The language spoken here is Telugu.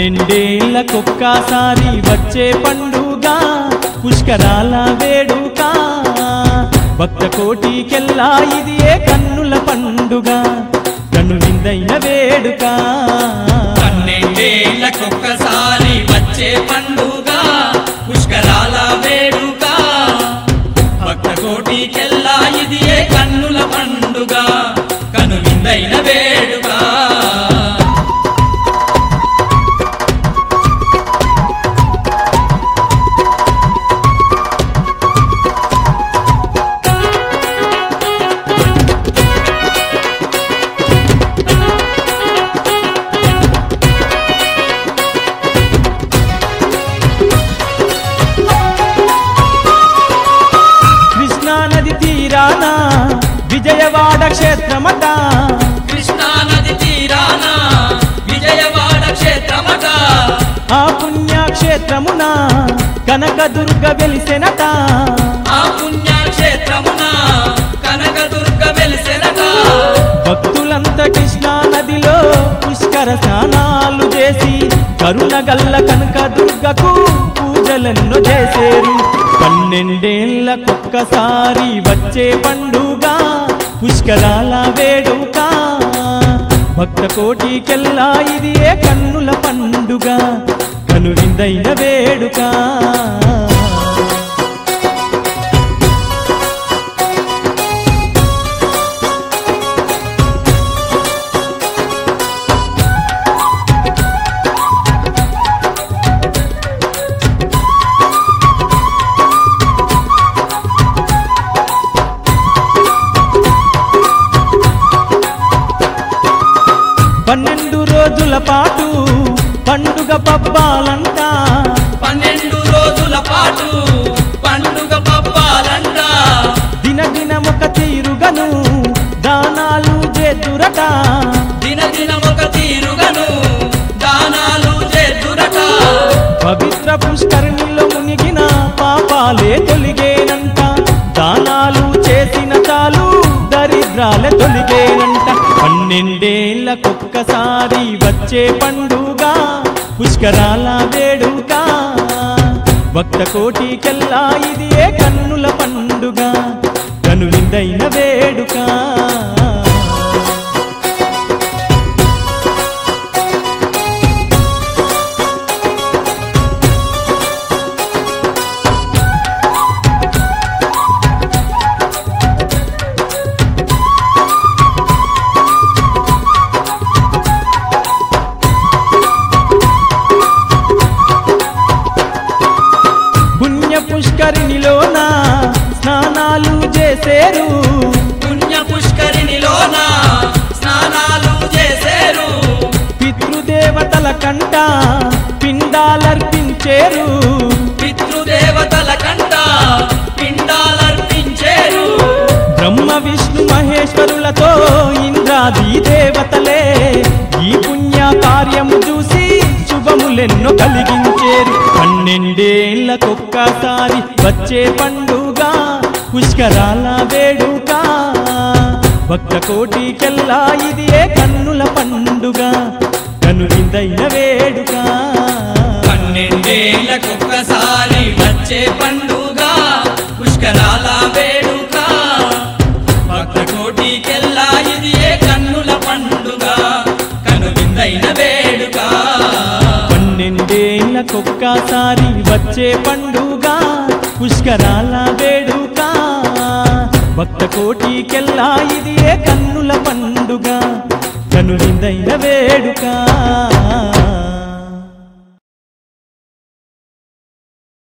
పన్నెండేళ్లకొక్కసారి వచ్చే పండుగ పుష్కరాల వేడుక భక్త కోటికెల్లా ఇది ఏ కన్నుల పండుగ కన్ను విందైన వేడుక పన్నెండేళ్లకొక్కసారి వచ్చే పండుగ పుష్కరాల వేడుక భక్త కోటికెల్లా ఇది ఏ కన్నుల పండుగ కను విందైన వేడుక కృష్ణా నది తీరాన విజయవాడ క్షేత్రమట కృష్ణా నది తీరాన విజయవాడ క్షేత్రమట ఆ పుణ్యక్షేత్రమున కనకదుర్గ వెలిసెనట ఆ పుణ్యక్షేత్రమున కనకదుర్గ వెలిసెనట భక్తులంతా కృష్ణా నదిలో పుష్కర స్నానాలు చేసి కరుణగల్ల కనక దుర్గకు పూజలెన్నో చేసేరు పన్నెండేళ్లకొక్కసారి వచ్చే పండుగ పుష్కరాల వేడుక భక్త కోటికెల్లా ఇది ఏ కన్నుల పండుగ కనువిందైన వేడుక పన్నెండు రోజుల పాటు పండుగ పబ్బాలంట పన్నెండు రోజుల పాటు పండుగ పబ్బాలంట దినదినమొక తీరుగను దానాలు చేతురట దినదినమొక తీరుగను దానాలు చేతురట పవిత్ర పుష్కరిణిలో మునిగిన పాపాలే తొలిగేనంట దానాలు చేసిన చాలు దరిద్రాలే తొలిగేనంట పన్నెండేళ్లకొక్కసారి వచ్చే పండుగ పుష్కరాల వేడుక భక్త కోటికెల్లా ఇది ఏ కన్నుల పండుగ కనువిందైన వేడుక పుణ్య పుష్కరిణిలోన స్నానాలు చేసేరు పుణ్య పుష్కరిణిలోన స్నానాలు చేసేరు పితృదేవతల కంట పిండాలర్పించేరు పితృదేవతల కంట పిండాలర్పించేరు బ్రహ్మ విష్ణు మహేశ్వరులతో ఇంద్రాది దేవతలే ఈ పుణ్య కార్యము చూసి శుభములెన్నో కలిగించేరు పన్నెండేళ్లకొక్కసారి వచ్చే పండుగ పుష్కరాల వేడుక భక్త కోటికెల్లా ఇది ఏ కన్నుల పండుగ కనువిందైన వేడుక పన్నెండేళ్లకొక్కసారి వచ్చే పండుగ పుష్కరాల వేడుక భక్త కోటికెల్లా ఇది ఏ కన్నుల పండుగ కనువిందైన వేడుక పన్నెండేళ్లకొక్కసారి వచ్చే పండుగ పుష్కరాల వేడుక భక్త కోటికెల్లా ఇది ఏ కన్నుల పండుగ కనువిందైన వేడుక